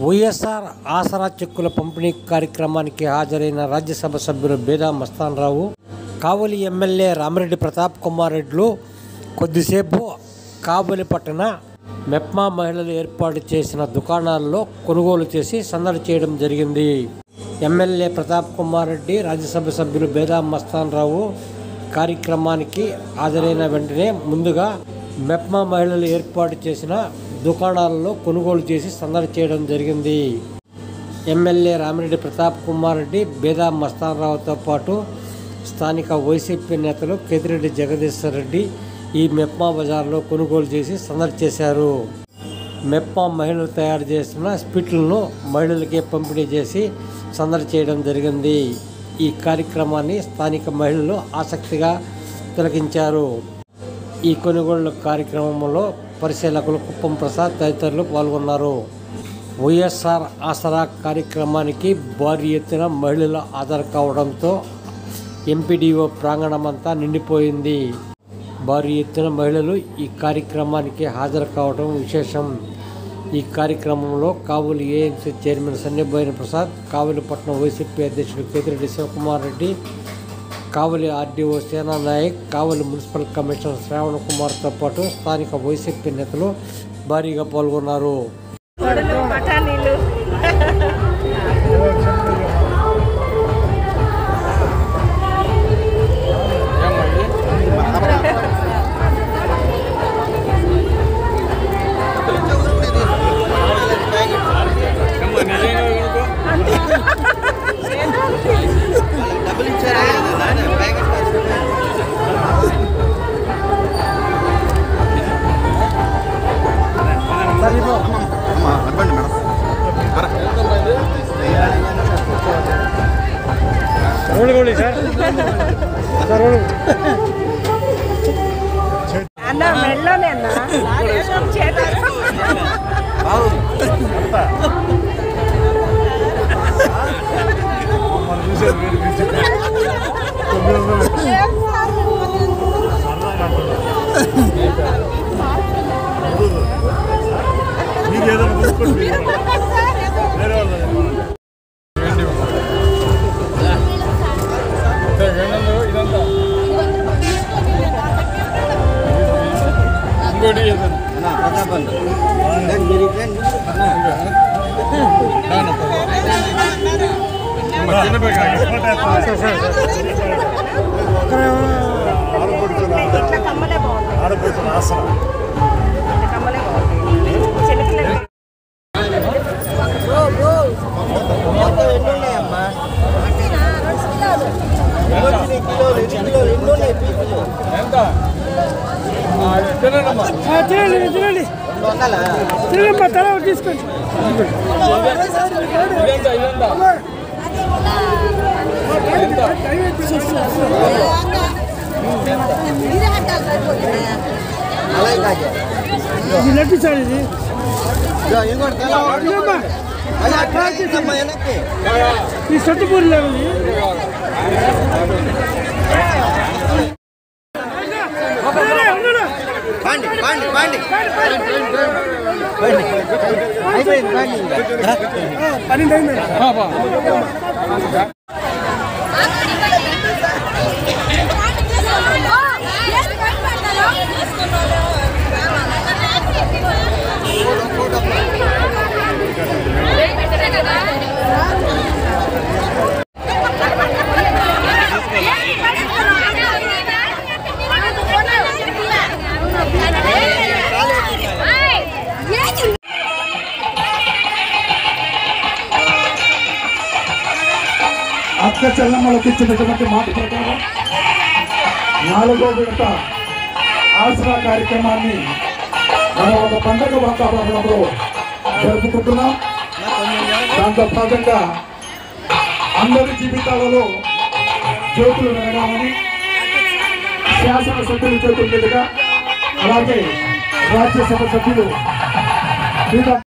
వైఎస్ఆర్ ఆసరా చెక్కుల పంపిణీ కార్యక్రమానికి హాజరైన రాజ్యసభ సభ్యులు బేదా మస్తాన్రావు కావలి ఎమ్మెల్యే రామిరెడ్డి ప్రతాప్ కుమార్ రెడ్డిలు కొద్దిసేపు కావలి పట్టణ మెప్మా మహిళలు ఏర్పాటు చేసిన దుకాణాల్లో కొనుగోలు చేసి సందడి చేయడం జరిగింది ఎమ్మెల్యే ప్రతాప్ కుమార్ రెడ్డి రాజ్యసభ సభ్యులు బేదా మస్తాన్రావు కార్యక్రమానికి హాజరైన వెంటనే ముందుగా మెప్మా మహిళలు ఏర్పాటు చేసిన దుకాణాలలో కొనుగోలు చేసి సందడి చేయడం జరిగింది ఎమ్మెల్యే రామిరెడ్డి ప్రతాప్ కుమార్ రెడ్డి బేదా మస్తానరావుతో పాటు స్థానిక వైసీపీ నేతలు కేతిరెడ్డి జగదీశ్వర్ రెడ్డి ఈ మెప్మా బజార్లో కొనుగోలు చేసి సందడి చేశారు మెప్మా మహిళలు తయారు చేసిన స్పిట్లను మహిళలకే పంపిణీ చేసి సందడి చేయడం జరిగింది ఈ కార్యక్రమాన్ని స్థానిక మహిళలు ఆసక్తిగా తిలకించారు ఈ కొనుగోలు కార్యక్రమంలో పరిశీలకులు కుప్పం ప్రసాద్ తదితరులు పాల్గొన్నారు వైఎస్ఆర్ ఆసరా కార్యక్రమానికి భారీ ఎత్తున మహిళలు హాజరు కావడంతో ఎంపీడీఓ ప్రాంగణమంతా నిండిపోయింది భారీ ఎత్తున మహిళలు ఈ కార్యక్రమానికి హాజరు కావడం విశేషం ఈ కార్యక్రమంలో Kavali AMC chairman Sanyaboina Prasad Kavalipatnam YCP అధ్యక్షుడు Ketireddy Sivakumar Reddy Kavali RDO Sena Nayak Kavali municipal commissioner Shravan కుమార్తో పాటు స్థానిక వైసీపీ నేతలు భారీగా పాల్గొన్నారు వడలు బఠానీలు అడ్బండి మేడం అన్న మెల్లోనే అన్న చేత ఇట్లా కమ్మలే బాగుంది ఇట్లా కమ్మలే బాగుంది చిన్నపిల్లలు తినండి తినండి తినండి తల తీసుకోండి ఇది లడ్డు సార్ ఇది ఈ సొట్టుపూరి లేవు బాండి బాండి బాండి పన్నెండు అయింది అక్క చెల్లమ్మలకు ఇచ్చినటువంటి మాట ప్రకారం నాలుగో విడత ఆసరా కార్యక్రమాన్ని మనం ఒక పండగ వాతావరణంలో జరుపుకుంటున్నాం దాంతో భాగంగా అందరి జీవితాలలో జ్యోతులు వెలగాలని శాసనసభ్యుల చేతుల మీదుగా అలాగే రాజ్యసభ సభ్యులు మీద